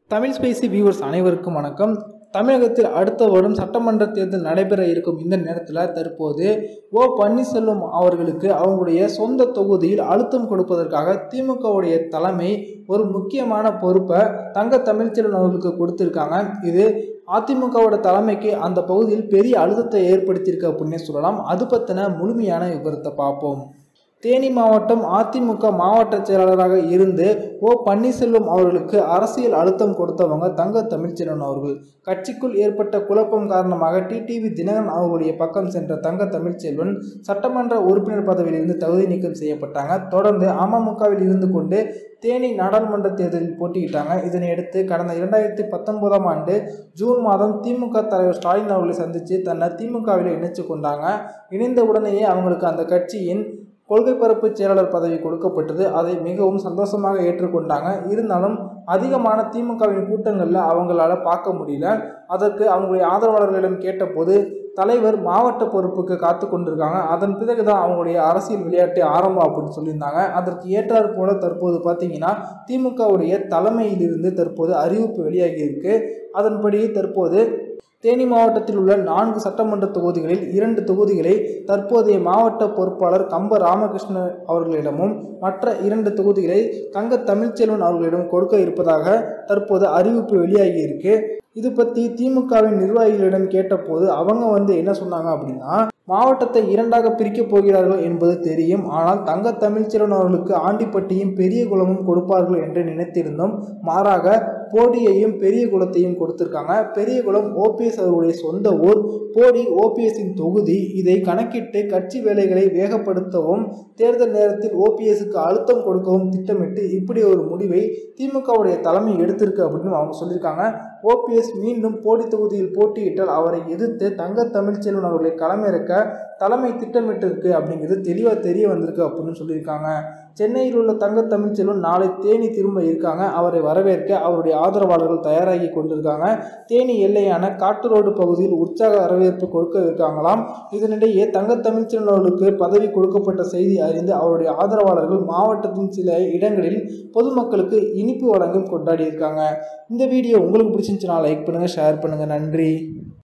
Tamil spicy viewers அனைவருக்கும் வணக்கம் தமிழகத்தில் அடுத்த வருடம் சட்டமன்ற தேர்தல் நடைபெற இருக்கும் இந்த நேரத்தில் தற்போது ஓ பன்னீர்செல்வம் அவர்களுக்கு அவங்களுடைய சொந்த தொகுதியில் அழுத்தம் கொடுப்பதற்காக திமுகவுடைய தலைமை ஒரு முக்கியமான பொறுப்பை தங்க தமிழ்ச்செல்வன் அவர்களுக்கு கொடுத்துருக்காங்க இது அதிமுகவோட தலைமைக்கு அந்த பகுதியில் பெரிய அழுத்தத்தை ஏற்படுத்தியிருக்கு அப்படின்னே சொல்லலாம் அது பற்றின முழுமையான விவரத்தை பார்ப்போம் தேனி மாவட்டம் அதிமுக மாவட்ட செயலாளராக இருந்து ஓ பன்னீர்செல்வம் அவர்களுக்கு அரசியல் அழுத்தம் கொடுத்தவங்க தங்க தமிழ்ச்செல்வன் அவர்கள் கட்சிக்குள் ஏற்பட்ட குழப்பம் காரணமாக டிடிவி தினகரன் அவர்களுடைய பக்கம் சென்ற தங்க தமிழ்ச்செல்வன் சட்டமன்ற உறுப்பினர் பதவியிலிருந்து தகுதி நீக்கம் செய்யப்பட்டாங்க தொடர்ந்து அமமுகவில் இருந்து கொண்டு தேனி நாடாளுமன்ற தேர்தலில் போட்டியிட்டாங்க இதனையடுத்து கடந்த இரண்டாயிரத்தி பத்தொன்பதாம் ஆண்டு ஜூன் மாதம் திமுக தலைவர் ஸ்டாலின் அவர்களை சந்தித்து தன்னை திமுகவில் இணைச்சு கொண்டாங்க இணைந்த உடனேயே அவங்களுக்கு அந்த கட்சியின் கொள்கை பரப்பு செயலாளர் பதவி கொடுக்கப்பட்டது அதை மிகவும் சந்தோஷமாக ஏற்றுக்கொண்டாங்க இருந்தாலும் அதிகமான திமுகவின் கூட்டங்களில் அவங்களால பார்க்க முடியல அதற்கு அவங்களுடைய ஆதரவாளர்களிடம் கேட்டபோது தலைவர் மாவட்ட பொறுப்புக்கு காத்து கொண்டிருக்காங்க அதன் பிறகு தான் அவங்களுடைய அரசியல் விளையாட்டு ஆரம்பம் அப்படின்னு சொல்லியிருந்தாங்க அதற்கு ஏற்றாற் போல தற்போது பார்த்தீங்கன்னா திமுகவுடைய தலைமையிலிருந்து தற்போது அறிவிப்பு வெளியாகி இருக்கு அதன்படி தற்போது தேனி மாவட்டத்தில் உள்ள நான்கு சட்டமன்ற தொகுதிகளில் இரண்டு தொகுதிகளை தற்போதைய மாவட்ட பொறுப்பாளர் கம்ப ராமகிருஷ்ணன் அவர்களிடமும் மற்ற இரண்டு தொகுதிகளை தங்க தமிழ்ச்செல்வன் அவர்களிடம் கொடுக்க இருப்பதாக தற்போது அறிவிப்பு வெளியாகி இருக்கு இது பற்றி திமுகவின் நிர்வாகிகளிடம் கேட்டபோது அவங்க வந்து என்ன சொன்னாங்க அப்படின்னா மாவட்டத்தை இரண்டாக பிரிக்கப் போகிறார்கள் என்பது தெரியும் ஆனால் தங்க தமிழ்ச்செல்வன் அவர்களுக்கு ஆண்டிப்பட்டியும் பெரிய குளமும் கொடுப்பார்கள் என்று நினைத்திருந்தோம் மாறாக போடியையும் பெரிய குளத்தையும் கொடுத்திருக்காங்க பெரிய குளம் ஓபிஎஸ் அவருடைய சொந்த ஊர் போடி ஓபிஎஸ்ஸின் தொகுதி இதை கணக்கிட்டு கட்சி வேலைகளை வேகப்படுத்தவும் தேர்தல் நேரத்தில் ஓபிஎஸ்க்கு அழுத்தம் கொடுக்கவும் திட்டமிட்டு இப்படி ஒரு முடிவை திமுகவுடைய தலைமை எடுத்திருக்கு அப்படின்னு அவங்க சொல்லியிருக்காங்க ஓபிஎஸ் மீண்டும் போடி தொகுதியில் போட்டியிட்டால் அவரை எதிர்த்து தங்க தமிழ்ச்செல்வன் அவர்களை களமிறக்க தலைமை திட்டமிட்டிருக்கு அப்படிங்கிறது தெளிவாக தெரிய வந்திருக்கு அப்படின்னு சொல்லியிருக்காங்க சென்னையில் உள்ள தங்க தமிழ்ச்செல்வன் நாளை தேனி திரும்ப இருக்காங்க அவரை வரவேற்க அவருடைய ஆதரவாளர்கள் தயாராகி கொண்டிருக்காங்க தேனி எல்லையான காட்டுரோடு பகுதியில் உற்சாக வரவேற்பு கொடுக்க இருக்காங்களாம் இதனிடையே தங்க தமிழ்ச்செல்வன் அவர்களுக்கு பதவி கொடுக்கப்பட்ட செய்தி அறிந்து அவருடைய ஆதரவாளர்கள் மாவட்டத்தின் சில இடங்களில் பொதுமக்களுக்கு இனிப்பு வழங்கும் கொண்டாடி இருக்காங்க இந்த வீடியோ உங்களுக்கு பிடிச்சிருந்துச்சுன்னா லைக் பண்ணுங்கள் ஷேர் பண்ணுங்கள் நன்றி